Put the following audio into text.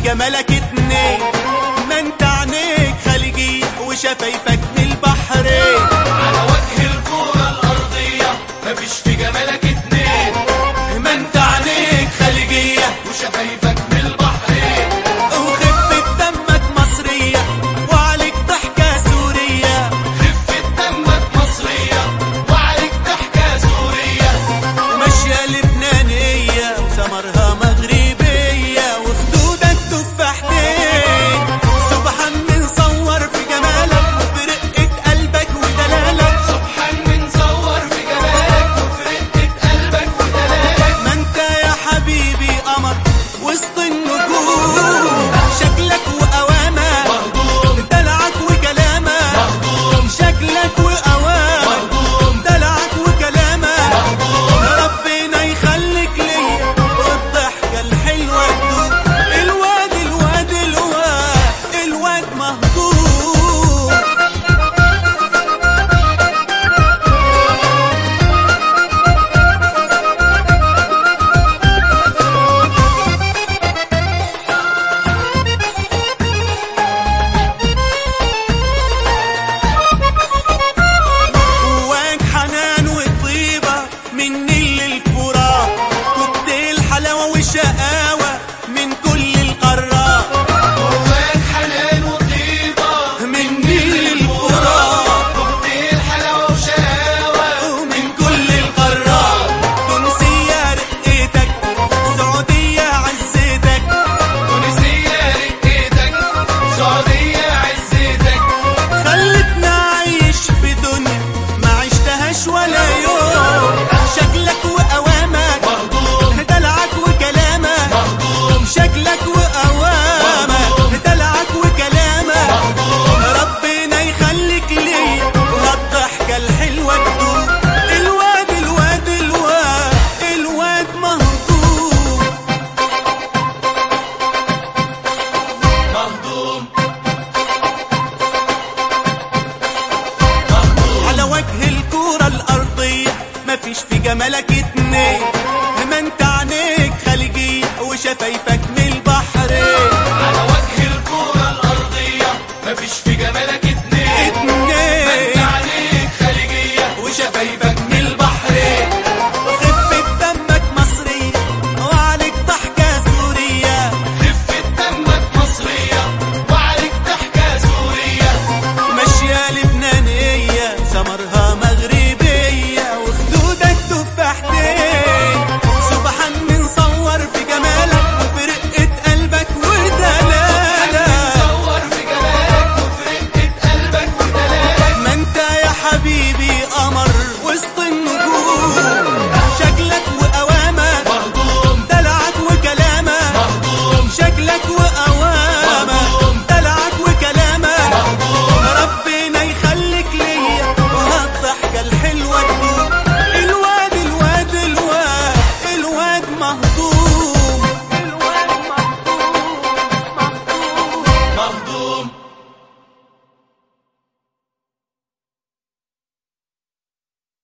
جمالك اتنين ما انت عينيك خليجية وشفايفك من البحرين على وجه الكرة الأرضية مفيش في جمالك اتنين ما انت عينيك خليجية وشفايفك من البحرين وخفة دمك مصرية وعليك ضحكة سورية خفة دمك مصرية وعليك ضحكة سورية ماشية لبنانية وسمرها مغربية وخدودك تفاحتين سبحان من صور في جمالك وبرقة قلبك ودلالك سبحان من صور في جمالك وفي رقة قلبك ودلالك ما انت يا حبيبي قمر وسط النجوم شكلك وقوامك مهضوم دلعك وكلامك مهضوم شكلك وقوامك مهضوم دلعك وكلامك مهضوم ربنا يخليك ليا والضحكة الحلوة تدوم الواد الواد الواد الواد مهضوم جواك حنان وطيبة من نيل الفرات كنت الحلاوة والشقاوة من كل القارات جواك حنان وطيبة من نيل الفرات كوكتيل الحلاوة وشقاوة ومن كل القارات تونسية رقتك سعودية عزتك تونسية رقتك سعودية عزتك خلتنا عايش في دنيا ما عشتهاش ولا يوم شكلك وقوامك مهضوم دلعك وكلامك مهضوم شكلك وقوامك دلعك وكلامك ربنا يخليك ليا وهالضحكة الحلوة تدوم الواد الواد الواد الواد مهضوم مهضوم على وجه الكرة الأرضية مفيش في جمالك اتنين ما انت عينيك خليجية وشفايفك من البحرين على وجه الكرة الأرضية مفيش في جمالك اتنين اتنين عليك خليجية وشفايفك من البحرين خفة دمك مصرية وعليك ضحكة سورية خفة دمك مصرية وعليك ضحكة سورية ماشية لبنانية سمرها مغربية وخدودك تفاحتين سبحان من صور في جمالك وفي رقة قلبك ودلالك صور في جمالك وفي رقة قلبك ودلالك ما انت يا حبيبي قمر وسط النجوم شكلك وقوامك مهضوم دلعك وكلامك مهضوم شكلك وقوامك دلعك وكلامك ربنا يخليك ليا وهالضحكة الحلوة تدوم الواد الواد الواد الواد مهضوم